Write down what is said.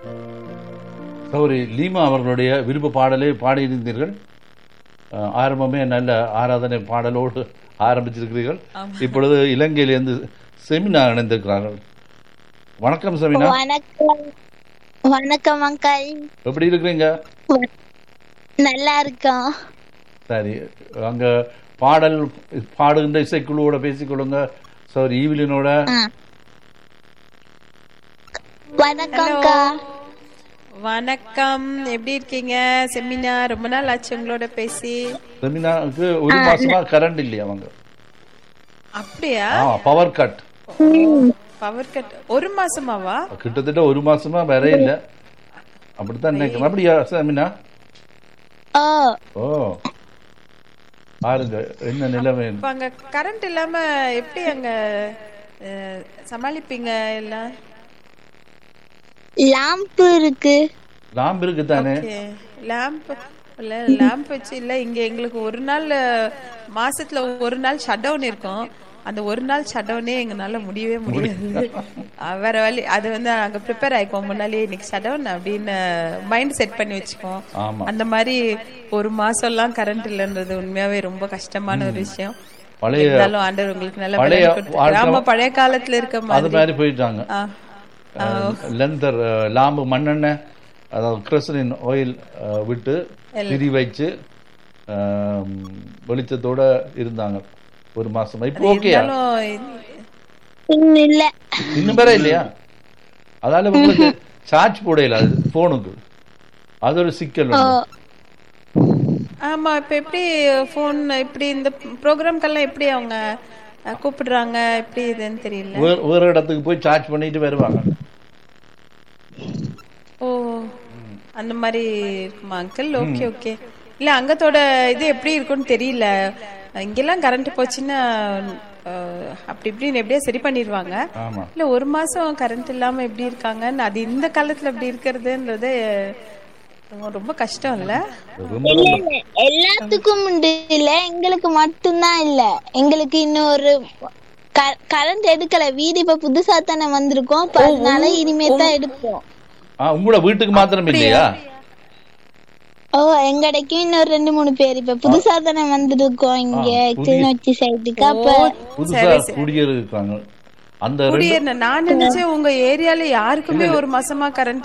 சௌரி Lima அவர்களுடைய விருப்ப பாடலை பாடியிருந்தீர்கள் அஹ், ஆரம்பமே நல்ல ஆராதனை பாடலோடு ஆரம்பிச்சிருக்கிறீர்கள் இப்பொழுது இலங்கையிலிருந்து செமினா இணைந்திருக்கிறார்கள் வணக்கம் செமினா வணக்கம் வணக்கம் அங்கிள் எப்படி இருக்கிறீங்க நல்லா இருக்கோம் சரி அங்க பாடல் பாடுகின்ற இசைக்குழுவோட பேசிக்கொள்ளுங்க சார் ஈவிலினோட ஆ. வணக்கம்க்கா வணக்கம் எப்படி இருக்கீங்க செமினா ரொம்ப நாள் ஆச்சு உங்களோட பேசி செமினாவுக்கு ஒரு மாசமா கரண்ட் இல்லையா அவங்க அப்படியா ஆ பவர் கட் பவர் கட் ஒரு மாசமாவா கிட்டத்தட்ட ஒரு மாசமா வேற இல்ல அப்படித்தான் நினைக்கிறேன் அப்படியா செமினா ஓ ஓ பாருங்க என்ன நிலைமை இப்ப அங்க கரண்ட் இல்லாம எப்படி அங்க அஹ், சமாளிப்பீங்க எல்லாம் லாம்பு இருக்கு லாம்பு இருக்கு தானே லேம்ப் இல்ல லேம்ப் வச்சு இல்ல இங்க எங்களுக்கு ஒரு நாள் அஹ், மாசத்துல ஒரு நாள் ஷட் டவுன் இருக்கும் அந்த ஒரு நாள் ஷட் டவுனே எங்கனால முடியவே முடியாது அஹ், வேற வழி அது வந்து நாங்க ப்ரிப்பேர் ஆயிக்குவோம் முன்னாலே இன்னைக்கு ஷட் டவுன் அப்படின்னு மைண்ட் செட் பண்ணி வச்சுக்குவோம் ஆமா அந்த மாதிரி ஒரு மாசம் எல்லாம் கரண்ட் இல்லைன்றது உண்மையாவே ரொம்ப கஷ்டமான ஒரு விஷயம் பழைய இருந்தாலும் ஆண்டவர் உங்களுக்கு நல்ல பழைய பலன் கொடுத்திருக்காரு. ஆமா பழைய காலத்துல இருக்க அது மாதிரி மாதிரி போயிட்டாங்க ஆ. லெந்தர் லாம்பு மண்ணெண்ணெய் அதாவது கிரசலின் ஆயில் விட்டு திரி வச்சு அஹ், வெளிச்சத்தோட இருந்தாங்க ஒரு மாசமா இப்போ ஓகேயா இருந்தாலும் இன்னும் இல்ல இன்னும் வேற இல்லையா அதால உங்களுக்கு சார்ஜ் போடையில அது போனுக்கு அது ஒரு சிக்கல் ஓ வந்து. ஆமா இப்ப எப்படி போன் இப்படி இந்த ப்ரோக்ராம்க்கெல்லாம் எப்படி அவங்க அஹ், கூப்பிடுறாங்க எப்படி இதுன்னு தெரியல வேற வேற இடத்துக்கு போய் சார்ஜ் பண்ணிட்டு வருவாங்க ஓ அந்த மாதிரி இருக்குமா அங்கிள் ஓகே ஓகே இல்ல அங்கத்தோட இது எப்படி இருக்கும்னு தெரியல இங்கெல்லாம் கரண்ட் போச்சுன்னா அஹ், அப்படி இப்படின்னு எப்படியா சரி பண்ணிடுவாங்க ஆமா இல்ல ஒரு மாசம் கரண்ட் இல்லாம எப்படி இருக்காங்கன்னு அது இந்த காலத்துல அப்படி இருக்கிறதுன்றது ரொம்ப- ரொம்ப கஷ்டம் இல்ல ரொம்ப இல்ல இல்ல எல்லாத்துக்கும் உண்டு இல்ல எங்களுக்கு மட்டும்தான் இல்ல எங்களுக்கு இன்னொரு கரண்ட் எடுக்கல வீடு இப்ப புதுசா தானே வந்திருக்கோம் அப்ப அதனால இனிமே தான் எடுப்போம் ஆ உங்களோட வீட்டுக்கு மாத்திரம் இல்லையா ஓ எங்கடைக்கும் இன்னொரு ரெண்டு மூணு பேர் இப்ப புதுசா தானே வந்திருக்கோம் இங்க கிளிநொச்சி சைடுக்கு அப்ப புதுசா குடியேறி இருக்காங்க அந்த ரெண்டு குடியேறின நான் நினைச்சேன் உங்க ஏரியால யாருக்குமே ஒரு மாசமா கரண்ட்